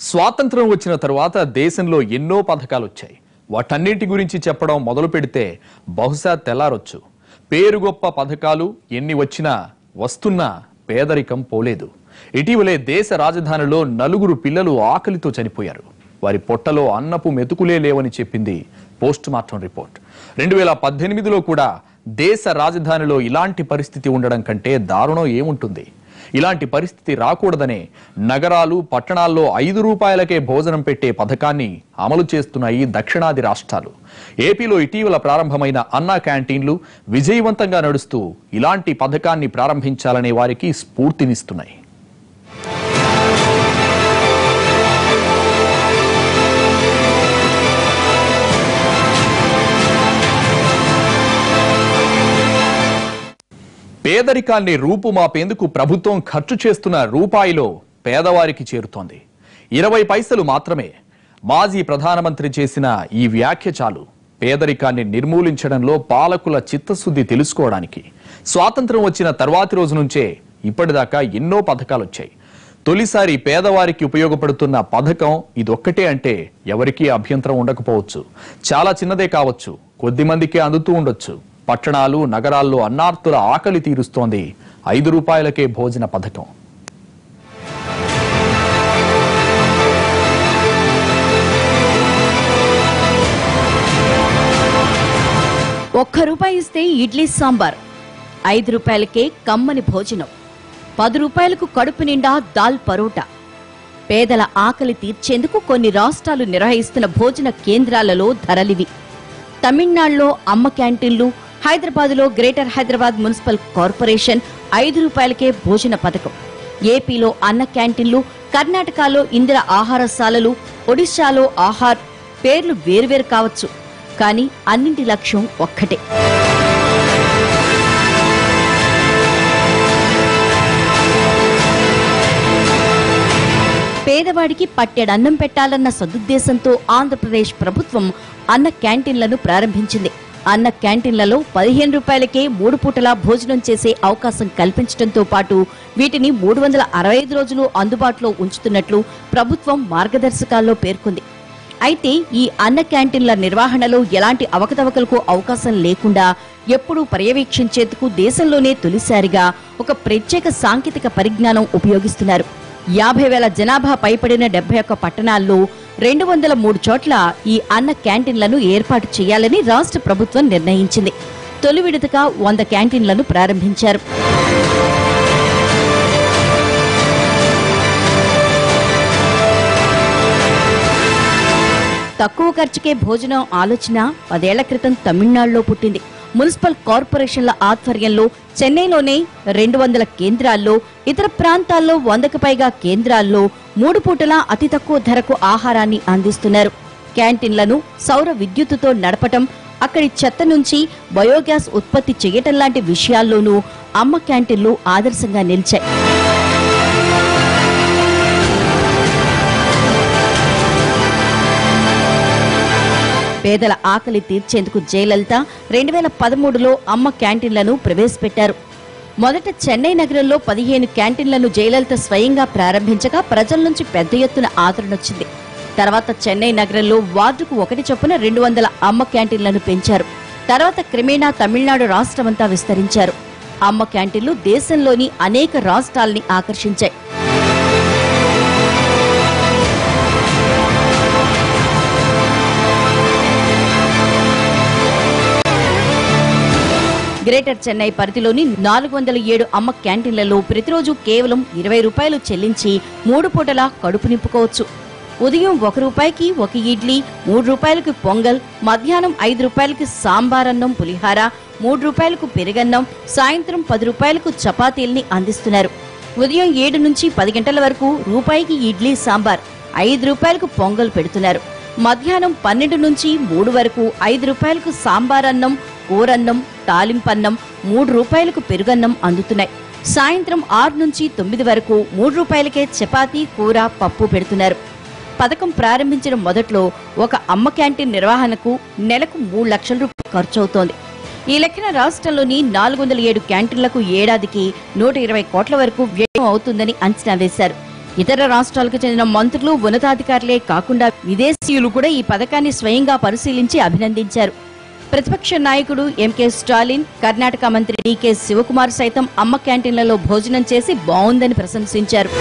స్వాతంత్రం వచ్చిన తరువాత దేశంలో ఎన్నో పథకాలు వచ్చాయి వాటన్నింటి గురించి చెప్పడం మొదలు పెడితే బహుశా తెల్లారొచ్చు పేరు గొప్ప పథకాలు ఎన్ని వచ్చినా వస్తున్నా పేదరికం పోలేదు ఇటీవలే దేశ రాజధానిలో నలుగురు పిల్లలు ఆకలితో చనిపోయారు వారి పొట్టలో అన్నపు మెతుకులే లేవని చెప్పింది పోస్ట్ మార్టం రిపోర్ట్ రెండు వేల పద్దెనిమిదిలో కూడా దేశ రాజధానిలో ఇలాంటి పరిస్థితి ఉండడం కంటే దారుణం ఏముంటుంది ఇలాంటి పరిస్థితి రాకూడదనే నగరాలు పట్టణాల్లో ఐదు రూపాయలకే భోజనం పెట్టే పథకాన్ని అమలు చేస్తున్నాయి దక్షిణాది రాష్ట్రాలు ఏపీలో ఇటీవల ప్రారంభమైన అన్నా క్యాంటీన్లు విజయవంతంగా నడుస్తూ ఇలాంటి పథకాన్ని ప్రారంభించాలనే వారికి స్ఫూర్తినిస్తున్నాయి పేదరికాన్ని రూపుమాపేందుకు ప్రభుత్వం ఖర్చు చేస్తున్న రూపాయిలో పేదవారికి చేరుతోంది ఇరవై పైసలు మాత్రమే మాజీ ప్రధానమంత్రి చేసిన ఈ వ్యాఖ్య చాలు పేదరికాన్ని నిర్మూలించడంలో పాలకుల చిత్తశుద్ధి తెలుసుకోవడానికి స్వాతంత్రం వచ్చిన తర్వాతి రోజు నుంచే ఇప్పటిదాకా ఎన్నో పథకాలు వచ్చాయి తొలిసారి పేదవారికి ఉపయోగపడుతున్న పథకం ఇదొక్కటే అంటే ఎవరికీ అభ్యంతరం ఉండకపోవచ్చు చాలా చిన్నదే కావచ్చు కొద్ది మందికే అందుతూ ఉండొచ్చు పట్టణాలు నగరాల్లో అన్నార్తుల ఆకలి తీరుస్తోంది ఐదు రూపాయలకే భోజన పథకం ఒక్క రూపాయి ఇస్తే ఇడ్లీ సాంబార్ ఐదు రూపాయలకే కమ్మని భోజనం పది రూపాయలకు కడుపు నిండా దాల్ పరోటా పేదల ఆకలి తీర్చేందుకు కొన్ని రాష్ట్రాలు నిర్వహిస్తున్న భోజన కేంద్రాలలో ధరలివి తమిళనాడులో అమ్మ క్యాంటీన్లు హైదరాబాద్లో గ్రేటర్ హైదరాబాద్ మున్సిపల్ కార్పొరేషన్ ఐదు రూపాయలకే భోజన పథకం ఏపీలో అన్న క్యాంటీన్లు కర్ణాటకలో ఇందిర ఆహారశాలలు ఒడిశాలో ఆహార్ పేర్లు వేరువేరు కావచ్చు కానీ అన్నింటి లక్ష్యం ఒక్కటే పేదవాడికి పట్టెడన్నం పెట్టాలన్న సదుద్దేశంతో ఆంధ్రప్రదేశ్ ప్రభుత్వం అన్న క్యాంటీన్లను ప్రారంభించింది అన్న క్యాంటీన్లలో పదిహేను రూపాయలకే మూడు పూటలా భోజనం చేసే అవకాశం కల్పించడంతో పాటు వీటిని మూడు వందల అరవై ఐదు రోజులు అందుబాటులో ఉంచుతున్నట్లు ప్రభుత్వం మార్గదర్శకాల్లో పేర్కొంది అయితే ఈ అన్న క్యాంటీన్ల నిర్వహణలో ఎలాంటి అవకతవకలకు అవకాశం లేకుండా ఎప్పుడూ పర్యవేక్షించేందుకు దేశంలోనే తొలిసారిగా ఒక ప్రత్యేక సాంకేతిక పరిజ్ఞానం ఉపయోగిస్తున్నారు యాభై వేల జనాభా పైపడిన డెబ్బై ఒక్క పట్టణాల్లో రెండు వందల మూడు చోట్ల ఈ అన్న క్యాంటీన్లను ఏర్పాటు చేయాలని రాష్ట్ర ప్రభుత్వం నిర్ణయించింది తొలి విడతగా వంద క్యాంటీన్లను ప్రారంభించారు తక్కువ ఖర్చుకే భోజనం ఆలోచన పదేళ్ల క్రితం తమిళనాడులో పుట్టింది మున్సిపల్ కార్పొరేషన్ల ఆధ్వర్యంలో చెన్నైలోనే రెండు వందల కేంద్రాల్లో ఇతర ప్రాంతాల్లో వందకు పైగా కేంద్రాల్లో మూడు పూటలా అతి తక్కువ ధరకు ఆహారాన్ని అందిస్తున్నారు క్యాంటీన్లను సౌర విద్యుత్తుతో నడపటం అక్కడి చెత్త నుంచి బయోగ్యాస్ ఉత్పత్తి చేయటం లాంటి విషయాల్లోనూ అమ్మ క్యాంటీన్లు ఆదర్శంగా నిలిచాయి పేదల ఆకలి తీర్చేందుకు జయలలిత రెండు వేల పదమూడులో అమ్మ క్యాంటీన్లను ప్రవేశపెట్టారు మొదట చెన్నై నగరంలో పదిహేను క్యాంటీన్లను జయలలిత స్వయంగా ప్రారంభించగా ప్రజల నుంచి పెద్ద ఎత్తున ఆదరణ వచ్చింది తర్వాత చెన్నై నగరంలో వార్డుకు ఒకటి చొప్పున రెండు వందల అమ్మ క్యాంటీన్లను పెంచారు తర్వాత క్రమేణా తమిళనాడు రాష్ట్రమంతా విస్తరించారు అమ్మ క్యాంటీన్లు దేశంలోని అనేక రాష్ట్రాల్ని ఆకర్షించాయి గ్రేటర్ చెన్నై పరిధిలోని నాలుగు వందల ఏడు అమ్మ క్యాంటీన్లలో ప్రతిరోజు కేవలం ఇరవై రూపాయలు చెల్లించి మూడు పూటలా కడుపు నింపుకోవచ్చు ఉదయం ఒక రూపాయికి ఒక ఇడ్లీ మూడు రూపాయలకు పొంగల్ మధ్యాహ్నం ఐదు రూపాయలకి సాంబార్ అన్నం పులిహార మూడు రూపాయలకు పెరుగన్నం సాయంత్రం పది రూపాయలకు చపాతీల్ని అందిస్తున్నారు ఉదయం ఏడు నుంచి పది గంటల వరకు రూపాయికి ఇడ్లీ సాంబార్ ఐదు రూపాయలకు పొంగల్ పెడుతున్నారు మధ్యాహ్నం పన్నెండు నుంచి మూడు వరకు ఐదు రూపాయలకు సాంబార్ అన్నం కూరన్నం తాలింపన్నం మూడు రూపాయలకు పెరుగన్నం అందుతున్నాయి సాయంత్రం ఆరు నుంచి తొమ్మిది వరకు మూడు రూపాయలకే చపాతీ కూర పప్పు పెడుతున్నారు పథకం ప్రారంభించిన మొదట్లో ఒక అమ్మ క్యాంటీన్ నిర్వహణకు నెలకు మూడు లక్షల రూపాయలు ఖర్చవుతోంది ఈ లెక్కన రాష్ట్రంలోని నాలుగు వందల ఏడు క్యాంటీన్లకు ఏడాదికి నూట ఇరవై కోట్ల వరకు వ్యయం అవుతుందని అంచనా వేశారు ఇతర రాష్ట్రాలకు చెందిన మంత్రులు ఉన్నతాధికారులే కాకుండా విదేశీయులు కూడా ఈ పథకాన్ని స్వయంగా పరిశీలించి అభినందించారు ప్రతిపక్ష నాయకుడు ఎంకే స్టాలిన్ కర్ణాటక మంత్రి డీకే శివకుమార్ సైతం అమ్మ క్యాంటీన్లలో భోజనం చేసి బావుందని ప్రశంసించారు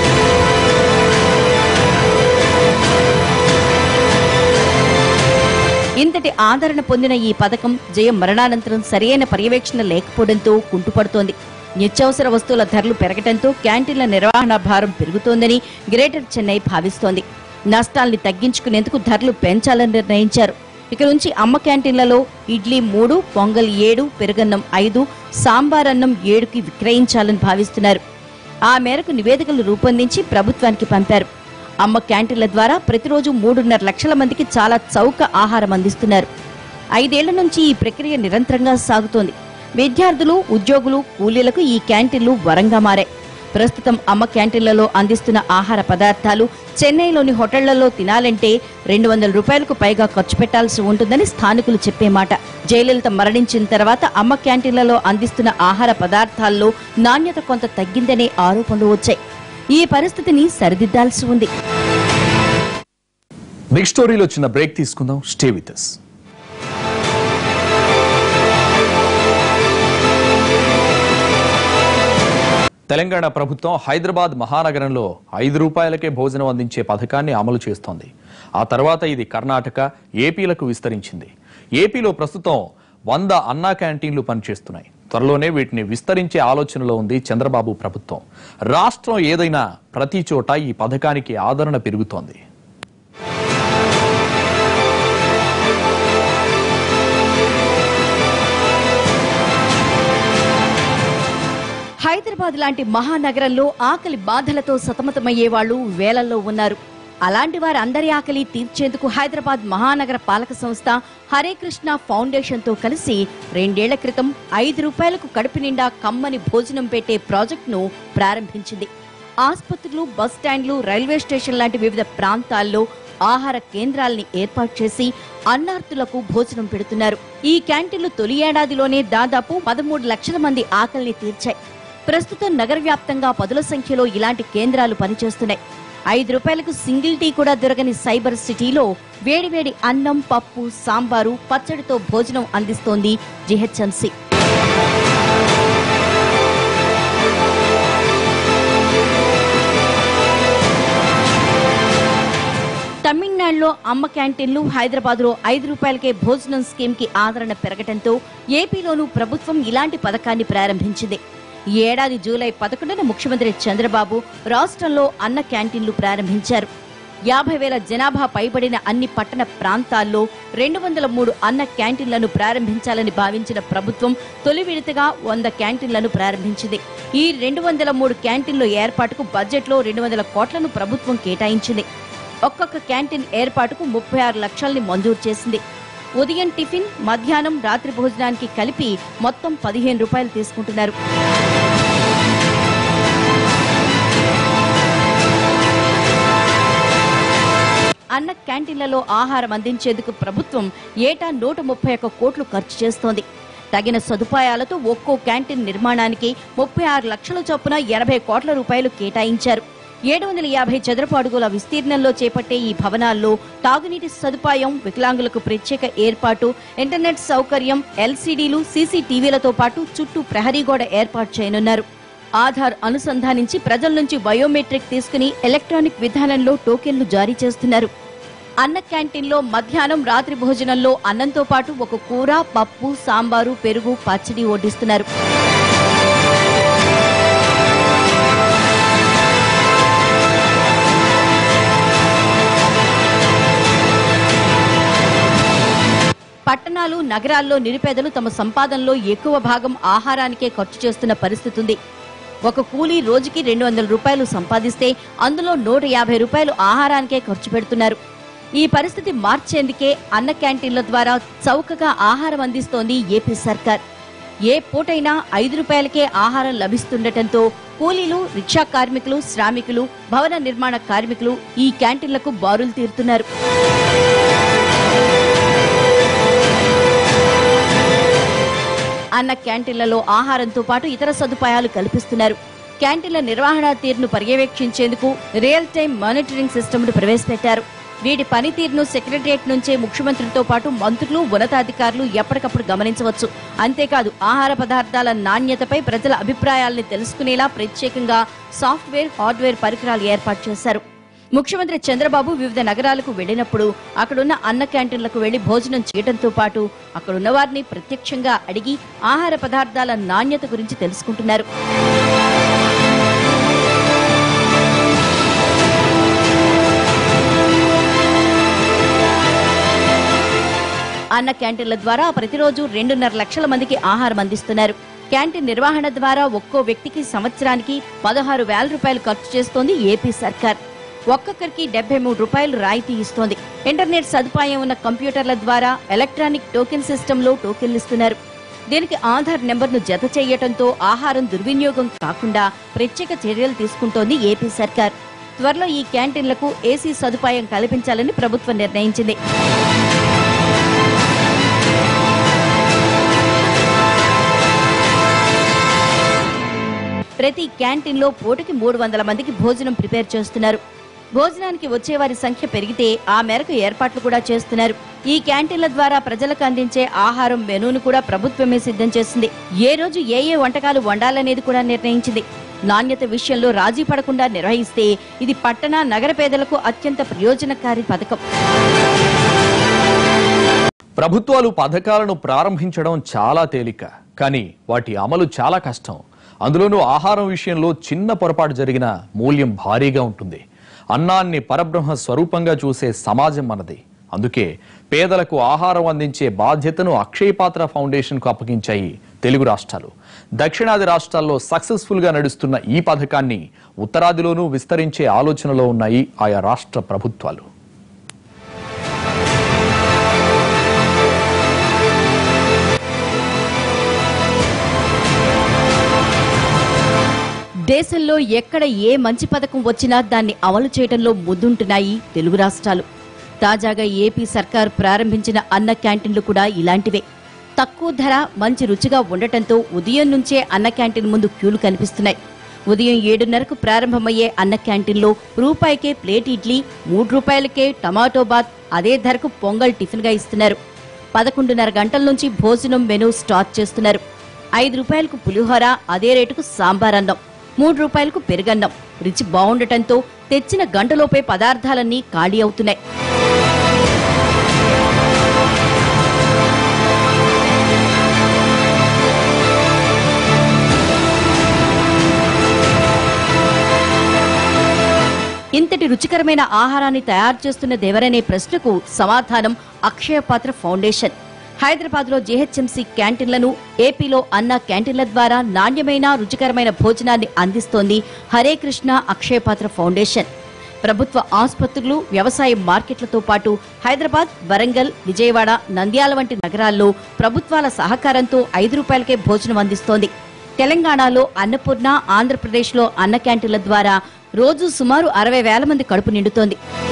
ఇంతటి ఆదరణ పొందిన ఈ పథకం జయం మరణానంతరం సరియైన పర్యవేక్షణ లేకపోవడంతో కుంటుపడుతోంది నిత్యావసర వస్తువుల ధరలు పెరగడంతో క్యాంటీన్ల నిర్వహణ భారం పెరుగుతోందని గ్రేటర్ చెన్నై భావిస్తోంది నష్టాల్ని తగ్గించుకునేందుకు ధరలు పెంచాలని నిర్ణయించారు ఇక నుంచి అమ్మ క్యాంటీన్లలో ఇడ్లీ మూడు పొంగల్ ఏడు పెరుగన్నం ఐదు సాంబార్ అన్నం ఏడుకి విక్రయించాలని భావిస్తున్నారు ఆ మేరకు నివేదికలు రూపొందించి ప్రభుత్వానికి పంపారు అమ్మ క్యాంటీన్ల ద్వారా ప్రతిరోజు మూడున్నర లక్షల మందికి చాలా చౌక ఆహారం అందిస్తున్నారు ఐదేళ్ల నుంచి ఈ ప్రక్రియ నిరంతరంగా సాగుతోంది విద్యార్థులు ఉద్యోగులు కూలీలకు ఈ క్యాంటీన్లు వరంగా మారాయి ప్రస్తుతం అమ్మ క్యాంటీన్లలో అందిస్తున్న ఆహార పదార్థాలు చెన్నైలోని హోటళ్లలో తినాలంటే రెండు వందల రూపాయలకు పైగా ఖర్చు పెట్టాల్సి ఉంటుందని స్థానికులు చెప్పే మాట జయలలిత మరణించిన తర్వాత అమ్మ క్యాంటీన్లలో అందిస్తున్న ఆహార పదార్థాల్లో నాణ్యత కొంత తగ్గిందనే ఆరోపణలు వచ్చాయి ఈ పరిస్థితిని సరిదిద్దాల్సి ఉంది బిగ్ స్టోరీలో చిన్న బ్రేక్ తీసుకుందాం స్టే విత్ us తెలంగాణ ప్రభుత్వం హైదరాబాద్ మహానగరంలో ఐదు రూపాయలకే భోజనం అందించే పథకాన్ని అమలు చేస్తోంది ఆ తర్వాత ఇది కర్ణాటక ఏపీలకు విస్తరించింది ఏపీలో ప్రస్తుతం వంద అన్నా క్యాంటీన్లు పనిచేస్తున్నాయి త్వరలోనే వీటిని విస్తరించే ఆలోచనలో ఉంది చంద్రబాబు ప్రభుత్వం రాష్ట్రం ఏదైనా ప్రతి చోట ఈ పథకానికి ఆదరణ పెరుగుతోంది హైదరాబాద్ లాంటి మహానగరంలో ఆకలి బాధలతో సతమతమయ్యే వాళ్ళు వేలల్లో ఉన్నారు అలాంటి వారందరి ఆకలి తీర్చేందుకు హైదరాబాద్ మహానగర పాలక సంస్థ హరే కృష్ణ ఫౌండేషన్ తో కలిసి రెండేళ్ల క్రితం ఐదు రూపాయలకు కడుపు నిండా కమ్మని భోజనం పెట్టే ప్రాజెక్టును ప్రారంభించింది ఆసుపత్రులు బస్ స్టాండ్లు రైల్వే స్టేషన్ లాంటి వివిధ ప్రాంతాల్లో ఆహార కేంద్రాల్ని ఏర్పాటు చేసి అన్నార్తులకు భోజనం పెడుతున్నారు ఈ క్యాంటీన్లు తొలి ఏడాదిలోనే దాదాపు పదమూడు లక్షల మంది ఆకలిని తీర్చాయి ప్రస్తుతం నగర వ్యాప్తంగా పదుల సంఖ్యలో ఇలాంటి కేంద్రాలు పనిచేస్తున్నాయి ఐదు రూపాయలకు సింగిల్ టీ కూడా దొరకని సైబర్ సిటీలో వేడివేడి అన్నం పప్పు సాంబారు పచ్చడితో భోజనం అందిస్తోంది జిహెచ్ఎంసీ తమిళనాడులో అమ్మ క్యాంటీన్లు హైదరాబాద్ లో ఐదు రూపాయలకే భోజనం స్కీమ్ కి ఆదరణ పెరగటంతో ఏపీలోనూ ప్రభుత్వం ఇలాంటి పథకాన్ని ప్రారంభించింది ఈ ఏడాది జూలై పదకొండున ముఖ్యమంత్రి చంద్రబాబు రాష్ట్రంలో అన్న క్యాంటీన్లు ప్రారంభించారు యాభై వేల జనాభా పైబడిన అన్ని పట్టణ ప్రాంతాల్లో రెండు వందల మూడు అన్న క్యాంటీన్లను ప్రారంభించాలని భావించిన ప్రభుత్వం తొలి విడతగా వంద క్యాంటీన్లను ప్రారంభించింది ఈ రెండు వందల మూడు క్యాంటీన్ల ఏర్పాటుకు బడ్జెట్లో రెండు వందల కోట్లను ప్రభుత్వం కేటాయించింది ఒక్కొక్క క్యాంటీన్ ఏర్పాటుకు ముప్పై ఆరు లక్షల్ని మంజూరు చేసింది ఉదయం టిఫిన్ మధ్యాహ్నం రాత్రి భోజనానికి కలిపి మొత్తం పదిహేను రూపాయలు తీసుకుంటున్నారు అన్న క్యాంటీన్లలో ఆహారం అందించేందుకు ప్రభుత్వం ఏటా నూట ముప్పై ఒక్క కోట్లు ఖర్చు చేస్తోంది తగిన సదుపాయాలతో ఒక్కో క్యాంటీన్ నిర్మాణానికి ముప్పై ఆరు లక్షల చొప్పున ఎనభై కోట్ల రూపాయలు కేటాయించారు ఏడు వందల యాభై చదరపు అడుగుల విస్తీర్ణంలో చేపట్టే ఈ భవనాల్లో తాగునీటి సదుపాయం వికలాంగులకు ప్రత్యేక ఏర్పాటు ఇంటర్నెట్ సౌకర్యం ఎల్సీడీలు సీసీటీవీలతో పాటు చుట్టూ ప్రహరీ గోడ ఏర్పాటు చేయనున్నారు ఆధార్ అనుసంధానించి ప్రజల నుంచి బయోమెట్రిక్ తీసుకుని ఎలక్ట్రానిక్ విధానంలో టోకెన్లు జారీ చేస్తున్నారు అన్న క్యాంటీన్లో మధ్యాహ్నం రాత్రి భోజనంలో అన్నంతో పాటు ఒక కూర పప్పు సాంబారు పెరుగు పచ్చడి వడ్డిస్తున్నారు పట్టణాలు నగరాల్లో నిరుపేదలు తమ సంపాదనలో ఎక్కువ భాగం ఆహారానికే ఖర్చు చేస్తున్న పరిస్థితి ఉంది ఒక కూలీ రోజుకి రెండు వందల రూపాయలు సంపాదిస్తే అందులో నూట యాభై రూపాయలు ఆహారానికే ఖర్చు పెడుతున్నారు ఈ పరిస్థితి మార్చేందుకే అన్న క్యాంటీన్ల ద్వారా చౌకగా ఆహారం అందిస్తోంది ఏపీ సర్కార్ ఏ పూటైనా ఐదు రూపాయలకే ఆహారం లభిస్తుండటంతో కూలీలు రిక్షా కార్మికులు శ్రామికులు భవన నిర్మాణ కార్మికులు ఈ క్యాంటీన్లకు బారులు తీరుతున్నారు అన్న క్యాంటీన్లలో ఆహారంతో పాటు ఇతర సదుపాయాలు కల్పిస్తున్నారు క్యాంటీన్ల నిర్వహణ తీరును పర్యవేక్షించేందుకు రియల్ టైం మానిటరింగ్ సిస్టమ్ను ప్రవేశపెట్టారు వీటి పనితీరును సెక్రటరియట్ నుంచే ముఖ్యమంత్రితో పాటు మంత్రులు ఉన్నతాధికారులు ఎప్పటికప్పుడు గమనించవచ్చు అంతేకాదు ఆహార పదార్థాల నాణ్యతపై ప్రజల అభిప్రాయాల్ని తెలుసుకునేలా ప్రత్యేకంగా సాఫ్ట్వేర్ హార్డ్వేర్ పరికరాలు ఏర్పాటు చేశారు ముఖ్యమంత్రి చంద్రబాబు వివిధ నగరాలకు వెళ్లినప్పుడు అక్కడున్న అన్న క్యాంటీన్లకు వెళ్లి భోజనం చేయడంతో పాటు అక్కడున్న వారిని ప్రత్యక్షంగా అడిగి ఆహార పదార్థాల నాణ్యత గురించి తెలుసుకుంటున్నారు అన్న క్యాంటీన్ల ద్వారా ప్రతిరోజు రెండున్నర లక్షల మందికి ఆహారం అందిస్తున్నారు క్యాంటీన్ నిర్వహణ ద్వారా ఒక్కో వ్యక్తికి సంవత్సరానికి పదహారు వేల రూపాయలు ఖర్చు చేస్తోంది ఏపీ సర్కార్ ఒక్కొక్కరికి డెబ్బై మూడు రూపాయలు రాయితీ ఇస్తోంది ఇంటర్నెట్ సదుపాయం ఉన్న కంప్యూటర్ల ద్వారా ఎలక్ట్రానిక్ టోకెన్ సిస్టంలో టోకెన్లు ఇస్తున్నారు దీనికి ఆధార్ నెంబర్ను జత చేయటంతో ఆహారం దుర్వినియోగం కాకుండా ప్రత్యేక చర్యలు తీసుకుంటోంది ఏపీ సర్కార్ త్వరలో ఈ క్యాంటీన్లకు ఏసీ సదుపాయం కల్పించాలని ప్రభుత్వం నిర్ణయించింది ప్రతి క్యాంటీన్లో పూటకి మూడు వందల మందికి భోజనం ప్రిపేర్ చేస్తున్నారు భోజనానికి వచ్చేవారి సంఖ్య పెరిగితే ఆ మేరకు ఏర్పాట్లు కూడా చేస్తున్నారు ఈ క్యాంటీన్ల ద్వారా ప్రజలకు అందించే ఆహారం మెనూను కూడా ప్రభుత్వమే సిద్ధం చేసింది ఏ రోజు ఏ ఏ వంటకాలు వండాలనేది కూడా నిర్ణయించింది నాణ్యత విషయంలో రాజీ పడకుండా నిర్వహిస్తే ఇది పట్టణ నగర పేదలకు అత్యంత ప్రయోజనకారి పథకం ప్రభుత్వాలు పథకాలను ప్రారంభించడం చాలా తేలిక కానీ వాటి అమలు చాలా కష్టం అందులోనూ ఆహారం విషయంలో చిన్న పొరపాటు జరిగిన మూల్యం భారీగా ఉంటుంది అన్నాన్ని పరబ్రహ్మ స్వరూపంగా చూసే సమాజం మనది అందుకే పేదలకు ఆహారం అందించే బాధ్యతను అక్షయపాత్ర ఫౌండేషన్ కు అప్పగించాయి తెలుగు రాష్ట్రాలు దక్షిణాది రాష్ట్రాల్లో సక్సెస్ఫుల్ గా నడుస్తున్న ఈ పథకాన్ని ఉత్తరాదిలోనూ విస్తరించే ఆలోచనలో ఉన్నాయి ఆయా రాష్ట్ర ప్రభుత్వాలు దేశంలో ఎక్కడ ఏ మంచి పథకం వచ్చినా దాన్ని అమలు చేయడంలో ముందుంటున్నాయి తెలుగు రాష్ట్రాలు తాజాగా ఏపీ సర్కార్ ప్రారంభించిన అన్న క్యాంటీన్లు కూడా ఇలాంటివే తక్కువ ధర మంచి రుచిగా ఉండటంతో ఉదయం నుంచే అన్న క్యాంటీన్ ముందు క్యూలు కనిపిస్తున్నాయి ఉదయం ఏడున్నరకు ప్రారంభమయ్యే అన్న క్యాంటీన్లో రూపాయికే ప్లేట్ ఇడ్లీ మూడు రూపాయలకే టమాటో బాత్ అదే ధరకు పొంగల్ టిఫిన్గా ఇస్తున్నారు పదకొండున్నర గంటల నుంచి భోజనం మెనూ స్టార్ట్ చేస్తున్నారు ఐదు రూపాయలకు పులిహోర అదే రేటుకు సాంబార్ అన్నం మూడు రూపాయలకు పెరుగన్నం రుచి బాగుండటంతో తెచ్చిన గంటలోపే పదార్థాలన్నీ ఖాళీ అవుతున్నాయి ఇంతటి రుచికరమైన ఆహారాన్ని తయారు చేస్తున్నదెవరనే ప్రశ్నకు సమాధానం అక్షయపాత్ర ఫౌండేషన్ హైదరాబాద్ లో జీహెచ్ఎంసీ క్యాంటీన్లను ఏపీలో అన్న క్యాంటీన్ల ద్వారా నాణ్యమైన రుచికరమైన భోజనాన్ని అందిస్తోంది హరే కృష్ణ అక్షయపాత్ర ఫౌండేషన్ ప్రభుత్వ ఆసుపత్రులు వ్యవసాయ మార్కెట్లతో పాటు హైదరాబాద్ వరంగల్ విజయవాడ నంద్యాల వంటి నగరాల్లో ప్రభుత్వాల సహకారంతో ఐదు రూపాయలకే భోజనం అందిస్తోంది తెలంగాణలో అన్నపూర్ణ ఆంధ్రప్రదేశ్లో అన్న క్యాంటీన్ల ద్వారా రోజు సుమారు అరవై వేల మంది కడుపు నిండుతోంది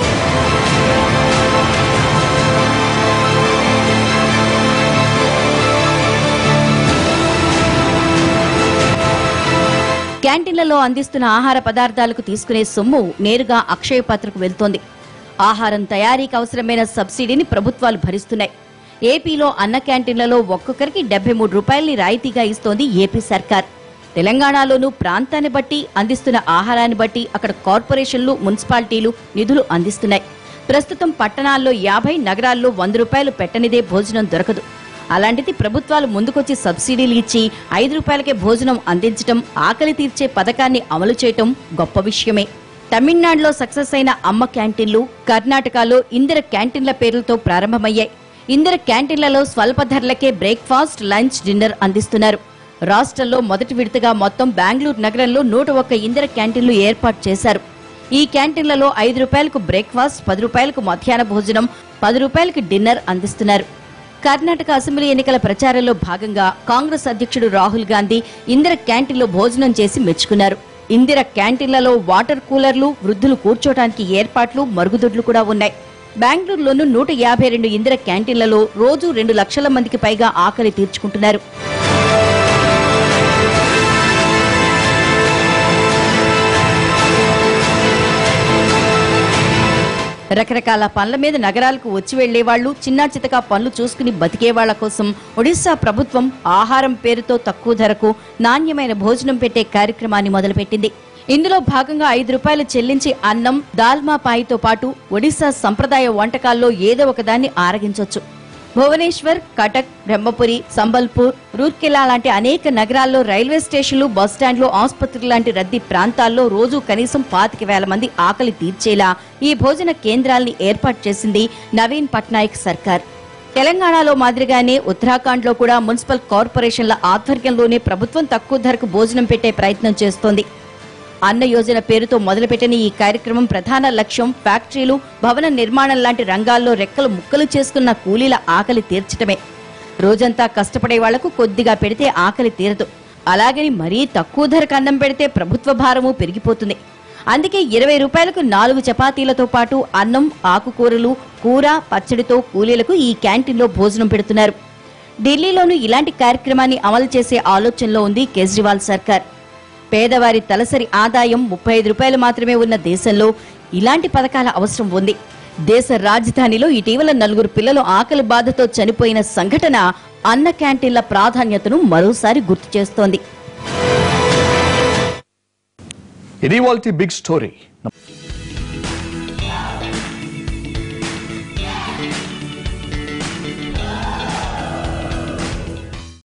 క్యాంటీన్లలో అందిస్తున్న ఆహార పదార్థాలకు తీసుకునే సొమ్ము నేరుగా అక్షయ పాత్రకు వెళ్తోంది ఆహారం తయారీకి అవసరమైన సబ్సిడీని ప్రభుత్వాలు భరిస్తున్నాయి ఏపీలో అన్న క్యాంటీన్లలో ఒక్కొక్కరికి డెబ్బై మూడు రూపాయల్ని రాయితీగా ఇస్తోంది ఏపీ సర్కార్ తెలంగాణలోనూ ప్రాంతాన్ని బట్టి అందిస్తున్న ఆహారాన్ని బట్టి అక్కడ కార్పొరేషన్లు మున్సిపాలిటీలు నిధులు అందిస్తున్నాయి ప్రస్తుతం పట్టణాల్లో యాభై నగరాల్లో వంద రూపాయలు పెట్టనిదే భోజనం దొరకదు అలాంటిది ప్రభుత్వాలు ముందుకొచ్చి సబ్సిడీలు ఇచ్చి ఐదు రూపాయలకే భోజనం అందించటం ఆకలి తీర్చే పథకాన్ని అమలు చేయటం గొప్ప విషయమే తమిళనాడులో సక్సెస్ అయిన అమ్మ క్యాంటీన్లు కర్ణాటకలో ఇందిర క్యాంటీన్ల పేర్లతో ప్రారంభమయ్యాయి ఇందిర క్యాంటీన్లలో స్వల్ప ధరలకే బ్రేక్ఫాస్ట్ లంచ్ డిన్నర్ అందిస్తున్నారు రాష్ట్రంలో మొదటి విడతగా మొత్తం బెంగళూరు నగరంలో నూట ఒక్క ఇందిర క్యాంటీన్లు ఏర్పాటు చేశారు ఈ క్యాంటీన్లలో ఐదు రూపాయలకు బ్రేక్ఫాస్ట్ పది రూపాయలకు మధ్యాహ్న భోజనం పది రూపాయలకు డిన్నర్ అందిస్తున్నారు కర్ణాటక అసెంబ్లీ ఎన్నికల ప్రచారంలో భాగంగా కాంగ్రెస్ అధ్యక్షుడు రాహుల్ గాంధీ ఇందిర క్యాంటీన్లో భోజనం చేసి మెచ్చుకున్నారు ఇందిర క్యాంటీన్లలో వాటర్ కూలర్లు వృద్ధులు కూర్చోటానికి ఏర్పాట్లు మరుగుదొడ్లు కూడా ఉన్నాయి బెంగళూరులోనూ నూట యాభై రెండు ఇందిర క్యాంటీన్లలో రోజు రెండు లక్షల మందికి పైగా ఆకలి తీర్చుకుంటున్నారు రకరకాల పనుల మీద నగరాలకు వచ్చి వెళ్లే వాళ్ళు చిన్నా చితకా పనులు చూసుకుని బతికే వాళ్ల కోసం ఒడిశా ప్రభుత్వం ఆహారం పేరుతో తక్కువ ధరకు నాణ్యమైన భోజనం పెట్టే కార్యక్రమాన్ని మొదలుపెట్టింది ఇందులో భాగంగా ఐదు రూపాయలు చెల్లించి అన్నం దాల్మా పాయితో పాటు ఒడిశా సంప్రదాయ వంటకాల్లో ఏదో ఒకదాన్ని ఆరగించొచ్చు భువనేశ్వర్ కటక్ బ్రహ్మపురి సంబల్పూర్ రూర్కెలా లాంటి అనేక నగరాల్లో రైల్వే స్టేషన్లు బస్టాండ్లు ఆసుపత్రులు లాంటి రద్దీ ప్రాంతాల్లో రోజు కనీసం పాతిక వేల మంది ఆకలి తీర్చేలా ఈ భోజన కేంద్రాల్ని ఏర్పాటు చేసింది నవీన్ పట్నాయక్ సర్కార్ తెలంగాణలో మాదిరిగానే ఉత్తరాఖండ్లో కూడా మున్సిపల్ కార్పొరేషన్ల ఆధ్వర్యంలోనే ప్రభుత్వం తక్కువ ధరకు భోజనం పెట్టే ప్రయత్నం చేస్తోంది అన్న యోజన పేరుతో మొదలుపెట్టిన ఈ కార్యక్రమం ప్రధాన లక్ష్యం ఫ్యాక్టరీలు భవన నిర్మాణం లాంటి రంగాల్లో రెక్కలు ముక్కలు చేసుకున్న కూలీల ఆకలి తీర్చటమే రోజంతా కష్టపడే వాళ్లకు కొద్దిగా పెడితే ఆకలి తీరదు అలాగని మరీ తక్కువ ధరకు అన్నం పెడితే ప్రభుత్వ భారము పెరిగిపోతుంది అందుకే ఇరవై రూపాయలకు నాలుగు చపాతీలతో పాటు అన్నం ఆకుకూరలు కూర పచ్చడితో కూలీలకు ఈ క్యాంటీన్లో భోజనం పెడుతున్నారు ఢిల్లీలోనూ ఇలాంటి కార్యక్రమాన్ని అమలు చేసే ఆలోచనలో ఉంది కేజ్రీవాల్ సర్కార్ పేదవారి తలసరి ఆదాయం ముప్పై ఐదు రూపాయలు మాత్రమే ఉన్న దేశంలో ఇలాంటి పథకాల అవసరం ఉంది దేశ రాజధానిలో ఇటీవల నలుగురు పిల్లలు ఆకలి బాధతో చనిపోయిన సంఘటన అన్న క్యాంటీన్ల ప్రాధాన్యతను మరోసారి గుర్తు చేస్తోంది ఇది వాళ్ళ బిగ్ స్టోరీ